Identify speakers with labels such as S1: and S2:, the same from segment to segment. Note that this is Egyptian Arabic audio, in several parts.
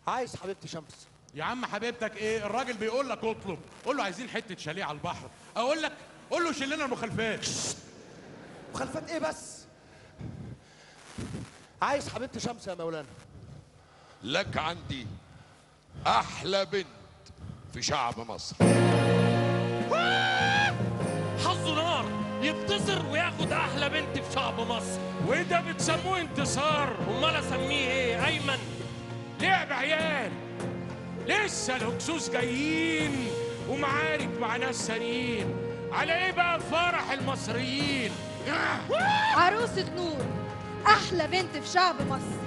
S1: عايز حبيبتي شمس
S2: يا عم حبيبتك ايه الراجل بيقول لك اطلب قول له عايزين حته شاليه على البحر اقول لك قول له شيل لنا المخالفات
S1: مخالفات ايه بس عايز حبيبتي شمس يا مولانا
S3: لك عندي احلى بنت في شعب مصر
S4: حظه نار ينتصر وياخد احلى بنت في شعب مصر
S5: وده بتسموه انتصار
S4: امال اسميه ايه ايمن
S5: لعب عيال لسه الهكسوس جايين ومعارك مع ناس ثانيين على ايه بقى فرح المصريين
S6: عروسة نور أحلى بنت في شعب مصر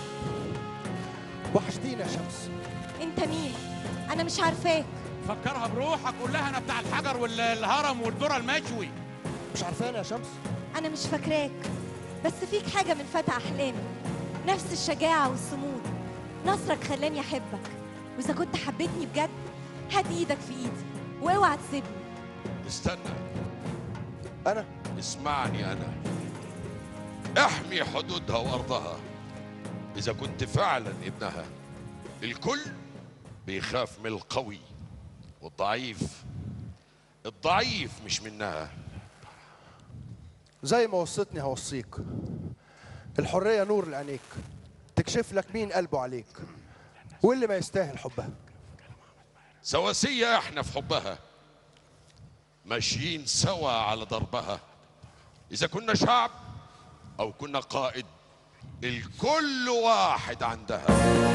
S1: وحشتيني يا شمس
S6: أنت مين؟ أنا مش عارفاك
S2: فكرها بروحك قول لها انا بتاع الحجر والهرم والذره المشوي
S1: مش عارفاني يا شمس
S6: أنا مش فاكراك بس فيك حاجة من فتى أحلامي نفس الشجاعة والصمود نصرك خلاني أحبك وإذا كنت حبيتني بجد هات إيدك في إيدي واوعى تسيبني
S3: استنى
S1: انا
S3: اسمعني انا احمي حدودها وارضها اذا كنت فعلا ابنها الكل بيخاف من القوي والضعيف الضعيف مش منها
S1: زي ما وصيتني هوصيك الحريه نور لعينيك تكشف لك مين قلبه عليك واللي ما يستاهل حبها
S3: سواسية احنا في حبها ماشيين سوا على ضربها اذا كنا شعب او كنا قائد الكل واحد عندها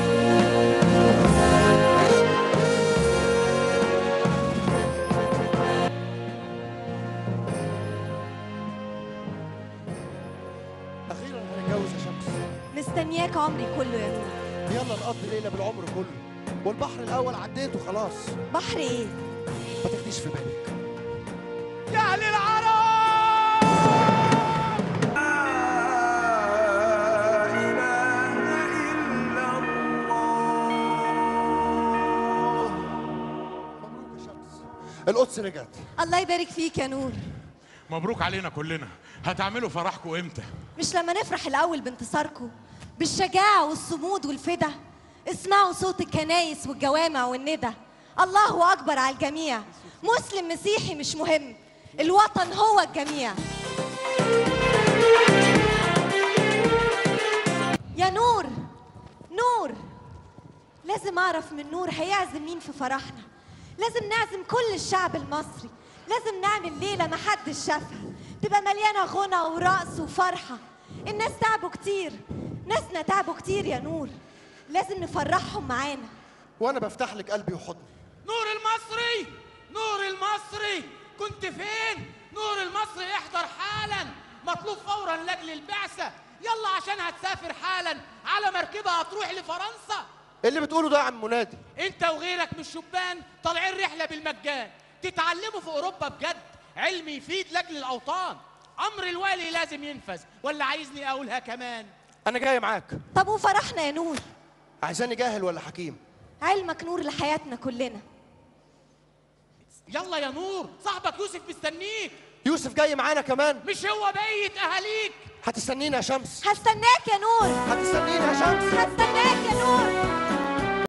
S1: اخيرا هنتجوز يا شمس
S6: مستنياك عمري كله يا نور
S1: يلا نقضي ليله بالعمر كله والبحر الاول عديته خلاص
S6: بحر إيه؟
S1: ما تاخديش في بالك
S2: يا اهل العرب
S1: مبروك يا شمس القدس رجعت
S6: الله يبارك فيك يا نور
S2: مبروك علينا كلنا هتعملوا فرحكم امتى
S6: مش لما نفرح الأول بانتصاركم بالشجاعة والصمود والفدا اسمعوا صوت الكنايس والجوامع والندى الله أكبر على الجميع مسلم مسيحي مش مهم الوطن هو الجميع يا نور نور لازم أعرف من نور هيعزم مين في فرحنا لازم نعزم كل الشعب المصري لازم نعمل ليلة محدش شافها تبقى مليانة غنى ورقص وفرحة الناس تعبوا كتير ناسنا تعبوا كتير يا نور لازم نفرحهم معانا
S1: وانا بفتح لك قلبي وحضني
S7: نور المصري نور المصري كنت فين نور المصري احضر حالا مطلوب فورا لاجل البعثه يلا عشان هتسافر حالا على مركبه هتروح لفرنسا
S1: إيه اللي بتقوله ده يا عم منادي
S7: انت وغيرك من الشبان طالعين رحله بالمجان تتعلموا في اوروبا بجد علم يفيد لاجل الاوطان امر الوالي لازم ينفذ ولا عايزني اقولها كمان
S1: انا جاي معاك
S6: طب وفرحنا يا نور
S1: عايزاني جاهل ولا حكيم
S6: علمك نور لحياتنا كلنا
S7: يلا يا نور صاحبك يوسف مستنيك
S1: يوسف جاي معانا كمان
S7: مش هو بيت اهاليك
S1: هتستنينا يا شمس
S6: هستناك يا نور
S1: هتستنينا يا شمس
S6: هستناك يا نور